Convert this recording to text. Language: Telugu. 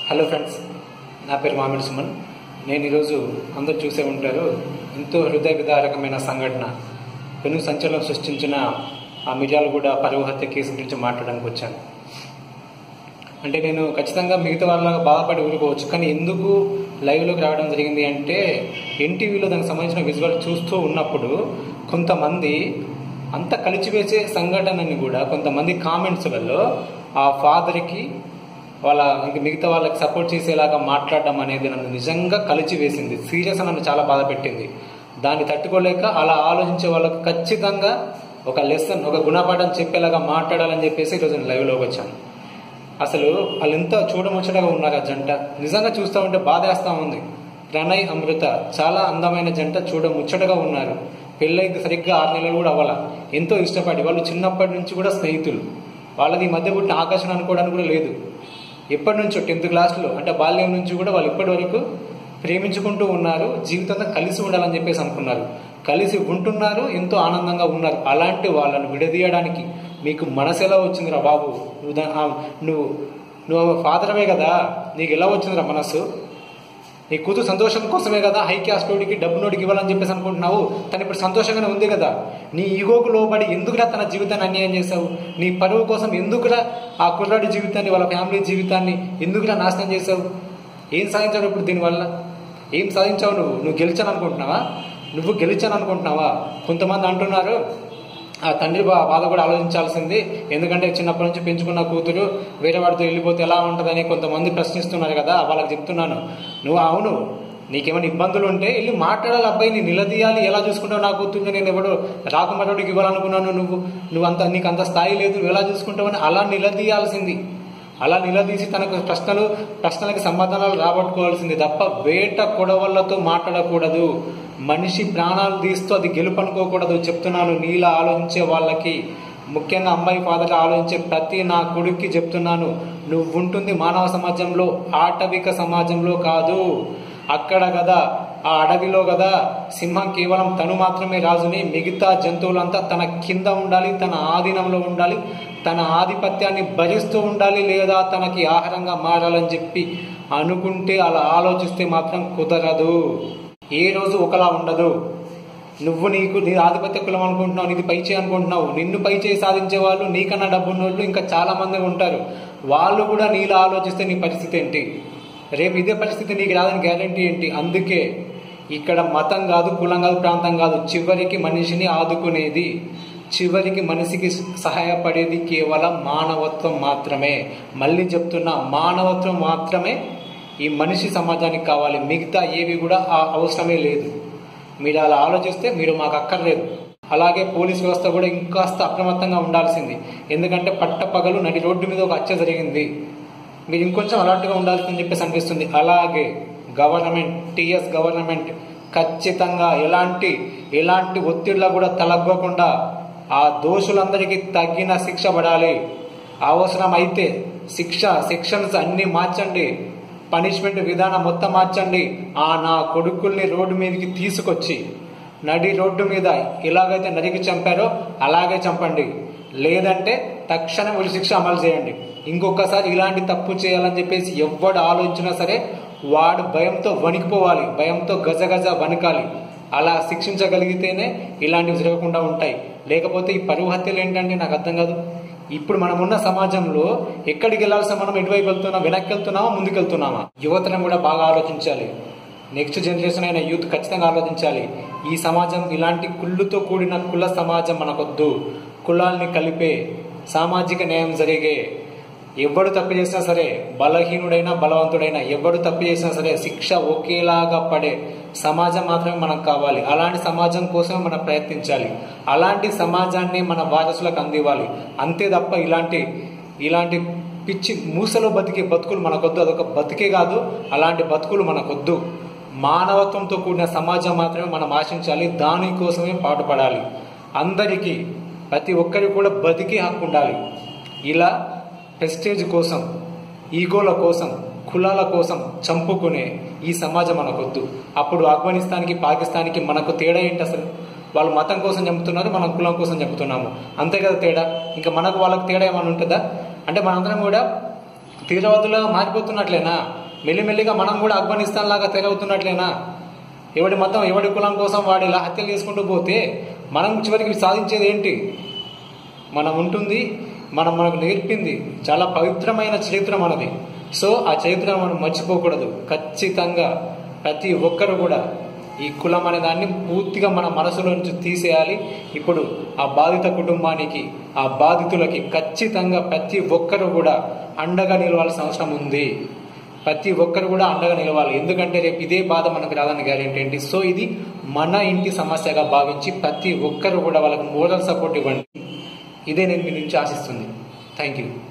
హలో ఫ్రెండ్స్ నా పేరు మామిడి సుమన్ నేను ఈరోజు అందరూ చూసే ఉంటారు ఎంతో హృదయ విదారకమైన సంఘటన పెను సంచలనం సృష్టించిన ఆ మిర్యాలగూడ పరువు హత్య కేసు గురించి మాట్లాడడానికి వచ్చాను అంటే నేను ఖచ్చితంగా మిగతా వాళ్ళగా బాధపడి ఊరుకోవచ్చు కానీ ఎందుకు లైవ్లోకి రావడం జరిగింది అంటే ఎన్టీవీలో దానికి సంబంధించిన విజువల్ చూస్తూ ఉన్నప్పుడు కొంతమంది అంత కలిచివేసే సంఘటనని కూడా కొంతమంది కామెంట్స్లలో ఆ ఫాదర్కి వాళ్ళ ఇంక మిగతా వాళ్ళకి సపోర్ట్ చేసేలాగా మాట్లాడడం అనేది నన్ను నిజంగా కలిచి వేసింది సీరియస్ నన్ను చాలా బాధ పెట్టింది దాన్ని తట్టుకోలేక అలా ఆలోచించే వాళ్ళకి ఖచ్చితంగా ఒక లెసన్ ఒక గుణపాఠం చెప్పేలాగా మాట్లాడాలని చెప్పేసి ఈరోజు నేను లైవ్లోకి వచ్చాను అసలు వాళ్ళు ఎంత చూడముచ్చటగా ఉన్నారు ఆ జంట నిజంగా చూస్తూ ఉంటే బాధేస్తూ ఉంది ప్రణయ్ అమృత చాలా అందమైన జంట చూడ ముచ్చటగా ఉన్నారు పెళ్ళైతే సరిగ్గా ఆరు నెలలు కూడా అవ్వాల ఎంతో ఇష్టపడి వాళ్ళు చిన్నప్పటి నుంచి కూడా స్నేహితులు వాళ్ళది ఈ మధ్య పుట్టిన ఆకర్షణ అనుకోవడానికి కూడా లేదు ఎప్పటి నుంచో టెన్త్ క్లాస్లో అంటే బాల్యం నుంచి కూడా వాళ్ళు ఇప్పటి వరకు ప్రేమించుకుంటూ ఉన్నారు జీవితంతో కలిసి ఉండాలని చెప్పేసి అనుకున్నారు కలిసి ఉంటున్నారు ఎంతో ఆనందంగా ఉన్నారు అలాంటి వాళ్ళను విడదీయడానికి మీకు మనసు ఎలా వచ్చిందిరా బాబు నువ్వు దా- ఆ, నువ్వు నువ్వు ఫాదరమే కదా నీకు ఎలా వచ్చిందిరా మనసు నీ కూతురు సంతోషం కోసమే కదా హై క్యాస్ట్ నోడికి డబ్బు నోడికి ఇవ్వాలని చెప్పేసి అనుకుంటున్నావు తను ఇప్పుడు సంతోషంగానే ఉంది కదా నీ ఈగోకు లోబడి ఎందుకురా తన జీవితాన్ని అన్యాయం చేశావు నీ పరువు కోసం ఎందుకురా ఆ కుర్రాడి జీవితాన్ని వాళ్ళ ఫ్యామిలీ జీవితాన్ని ఎందుకురా నాశనం చేశావు ఏం సాధించావు ఇప్పుడు దీనివల్ల ఏం సాధించావు నువ్వు నువ్వు గెలిచాను అనుకుంటున్నావా నువ్వు గెలిచాను అనుకుంటున్నావా కొంతమంది అంటున్నారు ఆ తండ్రి బా బాధ కూడా ఆలోచించాల్సింది ఎందుకంటే చిన్నప్పటి నుంచి పెంచుకున్న కూతురు వేరే వాడితో వెళ్ళిపోతే ఎలా ఉంటుందని కొంతమంది ప్రశ్నిస్తున్నారు కదా వాళ్ళకి చెప్తున్నాను నువ్వు అవును నీకేమైనా ఇబ్బందులు ఉంటే వెళ్ళి మాట్లాడాలి అబ్బాయిని నిలదీయాలి ఎలా చూసుకుంటావు నా కూతుర్ని నేను ఎవడు రాకుమారుడికి ఇవ్వాలనుకున్నాను నువ్వు నువ్వు అంత నీకు అంత స్థాయి లేదు నువ్వు ఎలా చూసుకుంటావు అని అలా నిలదీయాల్సింది అలా నిలదీసి తనకు ప్రశ్నలు ప్రశ్నలకి సమాధానాలు రాబట్టుకోవాల్సింది తప్ప వేట కొడవళ్లతో మాట్లాడకూడదు మనిషి ప్రాణాలు తీస్తూ అది గెలుపు అనుకోకూడదు చెప్తున్నాను నీలా ఆలోచించే వాళ్ళకి ముఖ్యంగా అమ్మాయి ఫాదర్ ఆలోచించే ప్రతి నా కొడుక్కి చెప్తున్నాను నువ్వు ఉంటుంది మానవ సమాజంలో ఆటవిక సమాజంలో కాదు అక్కడ కదా ఆ అడవిలో కదా సింహం కేవలం తను మాత్రమే రాజుని మిగతా జంతువులంతా తన కింద ఉండాలి తన ఆధీనంలో ఉండాలి తన ఆధిపత్యాన్ని భరిస్తూ ఉండాలి లేదా తనకి ఆహారంగా మారాలని చెప్పి అనుకుంటే అలా ఆలోచిస్తే మాత్రం కుదరదు ఏ రోజు ఒకలా ఉండదు నువ్వు నీకు నీ ఆధిపత్య కులం అనుకుంటున్నావు నీది పై చేయి అనుకుంటున్నావు నిన్ను పై చేయి సాధించే వాళ్ళు నీకన్నా డబ్బున్న వాళ్ళు ఇంకా చాలా మంది ఉంటారు వాళ్ళు కూడా నీలా ఆలోచిస్తే నీ పరిస్థితి ఏంటి రేపు ఇదే పరిస్థితి నీకు రాదని గ్యారంటీ ఏంటి అందుకే ఇక్కడ మతం కాదు కులం కాదు ప్రాంతం కాదు చివరికి మనిషిని ఆదుకునేది చివరికి మనిషికి సహాయపడేది కేవలం మానవత్వం మాత్రమే మళ్ళీ చెప్తున్నా మానవత్వం మాత్రమే ఈ మనిషి సమాజానికి కావాలి మిగతా ఏవి కూడా ఆ అవసరమే లేదు మీరు అలా ఆలోచిస్తే మీరు మాకు అక్కర్లేదు అలాగే పోలీస్ వ్యవస్థ కూడా ఇంకాస్త అప్రమత్తంగా ఉండాల్సింది ఎందుకంటే పట్టపగలు నడి రోడ్డు మీద ఒక హత్య జరిగింది మీరు ఇంకొంచెం అలర్ట్గా ఉండాల్సిందని చెప్పేసి అనిపిస్తుంది అలాగే గవర్నమెంట్ టిఎస్ గవర్నమెంట్ ఖచ్చితంగా ఎలాంటి ఎలాంటి ఒత్తిడిలో కూడా తలగ్గకుండా ఆ దోషులందరికీ తగిన శిక్ష పడాలి అవసరం అయితే శిక్ష సెక్షన్స్ అన్ని మార్చండి పనిష్మెంట్ విధానం మొత్తం మార్చండి ఆ నా కొడుకుల్ని రోడ్డు మీదకి తీసుకొచ్చి నడి రోడ్డు మీద ఎలాగైతే నరికి చంపారో అలాగే చంపండి లేదంటే తక్షణం ఉరి శిక్ష అమలు చేయండి ఇంకొకసారి ఇలాంటి తప్పు చేయాలని చెప్పేసి ఎవ్వడు ఆలోచించినా సరే వాడు భయంతో వణికిపోవాలి భయంతో గజగజ వణకాలి అలా శిక్షించగలిగితేనే ఇలాంటివి జరగకుండా ఉంటాయి లేకపోతే ఈ పరువు హత్యలు ఏంటంటే నాకు అర్థం కాదు ఇప్పుడు మనం ఉన్న సమాజంలో ఎక్కడికి వెళ్ళాల్సిన మనం ఎటువైపు వెళ్తున్నాం వెనక్కి వెళ్తున్నామా ముందుకు వెళ్తున్నామా యువతరం కూడా బాగా ఆలోచించాలి నెక్స్ట్ జనరేషన్ అయిన యూత్ ఖచ్చితంగా ఆలోచించాలి ఈ సమాజం ఇలాంటి కుళ్ళుతో కూడిన కుల సమాజం మనకొద్దు కులాల్ని కలిపే సామాజిక న్యాయం జరిగే ఎవడు తప్పు చేసినా సరే బలహీనుడైనా బలవంతుడైనా ఎవడు తప్పు చేసినా సరే శిక్ష ఒకేలాగా పడే సమాజం మాత్రమే మనకు కావాలి అలాంటి సమాజం కోసమే మనం ప్రయత్నించాలి అలాంటి సమాజాన్ని మన వారసులకు అందివ్వాలి అంతే తప్ప ఇలాంటి ఇలాంటి పిచ్చి మూసలో బతికే బతుకులు మనకొద్దు అదొక బతికే కాదు అలాంటి బతుకులు మనకొద్దు మానవత్వంతో కూడిన సమాజం మాత్రమే మనం ఆశించాలి దానికోసమే పాటుపడాలి అందరికీ ప్రతి ఒక్కరికి కూడా బతికే హక్కు ఉండాలి ఇలా ప్రెస్టేజ్ కోసం ఈగోల కోసం కులాల కోసం చంపుకునే ఈ సమాజం మనకొద్దు అప్పుడు ఆఫ్ఘనిస్తాన్కి పాకిస్తాన్కి మనకు తేడా ఏంటి అసలు వాళ్ళు మతం కోసం చంపుతున్నారు మనం కులం కోసం చంపుతున్నాము అంతే కదా తేడా ఇంకా మనకు వాళ్ళకి తేడా ఏమైనా ఉంటుందా అంటే మనందరం కూడా తీవ్రవాదులుగా మారిపోతున్నట్లేనా మెల్లిమెల్లిగా మనం కూడా ఆఫ్ఘనిస్తాన్ లాగా తెరవుతున్నట్లేనా ఎవడి మతం ఎవడి కులం కోసం వాడు ఇలా హత్యలు చేసుకుంటూ పోతే మనం చివరికి సాధించేది ఏంటి మనం ఉంటుంది మనం మనకు నేర్పింది చాలా పవిత్రమైన చరిత్ర మనది సో ఆ చరిత్ర మనం మర్చిపోకూడదు ఖచ్చితంగా ప్రతి ఒక్కరు కూడా ఈ కులం అనే దాన్ని పూర్తిగా మన మనసులో నుంచి తీసేయాలి ఇప్పుడు ఆ బాధిత కుటుంబానికి ఆ బాధితులకి ఖచ్చితంగా ప్రతి ఒక్కరు కూడా అండగా నిలవాల్సిన అవసరం ఉంది ప్రతి ఒక్కరు కూడా అండగా నిలవాలి ఎందుకంటే రేపు ఇదే బాధ మనకు రాదని గ్యారెంటీ ఏంటి సో ఇది మన ఇంటి సమస్యగా భావించి ప్రతి ఒక్కరు కూడా వాళ్ళకి మోరల్ సపోర్ట్ ఇవ్వండి ఇదే నేను మీ నుంచి ఆశిస్తుంది థ్యాంక్ యూ